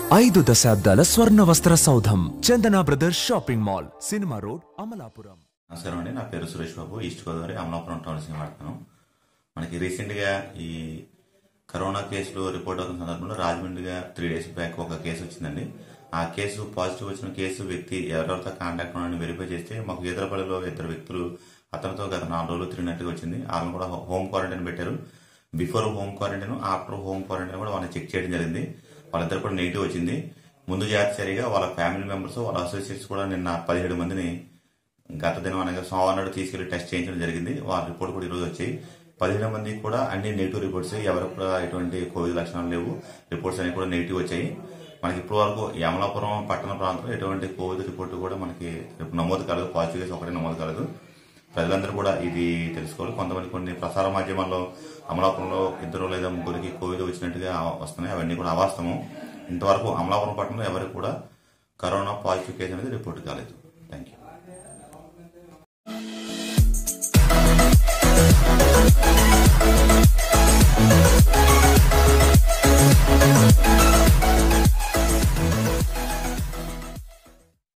ఐదు దశాబ్దాల స్వర్ణ వస్త్ర సౌధం Chandana brothers shopping mall cinema road Amalapuram నమస్కారం అండి నా పేరు సురేష్ బాబు ఈస్ట్ గోదావరి అమలాపురం టౌన్ నుంచి మాట్లాడుతున్నాను మనకి రీసెంట్గా ఈ కరోనా కేసులు రిపోర్ట్ అవుతున్న సందర్భంలో రాజమండ్రిగా త్రీ డేస్ బ్యాక్ ఒక కేసు వచ్చిందండి ఆ కేసు పాజిటివ్ వచ్చిన కేసు వ్యక్తి ఎవరెవరితో కాంటాక్ట్ ఉన్నాడని వెరిఫై చేస్తే మాకు ఈదరపల్లిలో ఇద్దరు వ్యక్తులు అతనితో గత నాలుగు రోజులు తిరిగినట్టుగా వచ్చింది వాళ్ళని కూడా హోమ్ క్వారంటైన్ పెట్టారు before home quarantine after home quarantine కూడా వాళ్ళని చెక్ చేయడం జరిగింది వాళ్ళిద్దరు కూడా నెగిటివ్ వచ్చింది ముందు జాగ్రత్తగా వాళ్ళ ఫ్యామిలీ మెంబర్స్ వాళ్ళ అసోసియేట్స్ కూడా నిన్న పదిహేడు మందిని గత దినం అనగా సోమవారం నాడు తీసుకెళ్లి టెస్ట్ చేయించడం జరిగింది వాళ్ళ రిపోర్ట్ కూడా ఈరోజు వచ్చాయి పదిహేను మంది కూడా అన్ని నెగిటివ్ రిపోర్ట్స్ ఎవరికి కూడా ఎటువంటి కోవిడ్ లక్షణాలు లేవు రిపోర్ట్స్ అనేవి కూడా నెగిటివ్ వచ్చాయి మనకి ఇప్పటి వరకు యమలాపురం పట్టణ ప్రాంతంలో ఎటువంటి కోవిడ్ రిపోర్ట్ కూడా మనకి నమోదు కాలేదు పాజిటివ్ కేసు ఒకటే నమోదు కాలేదు ప్రజలందరూ కూడా ఇది తెలుసుకోవాలి కొంతమంది కొన్ని ప్రసార మాధ్యమాల్లో అమలాపురంలో ఇద్దరు లేదా ముగ్గురికి కోవిడ్ వచ్చినట్టుగా వస్తున్నాయి అవన్నీ కూడా అవాస్తవం ఇంతవరకు అమలాపురం పట్టణంలో ఎవరికి కూడా కరోనా పాజిటివ్ కేసు అనేది రిపోర్ట్ కాలేదు థ్యాంక్ యూ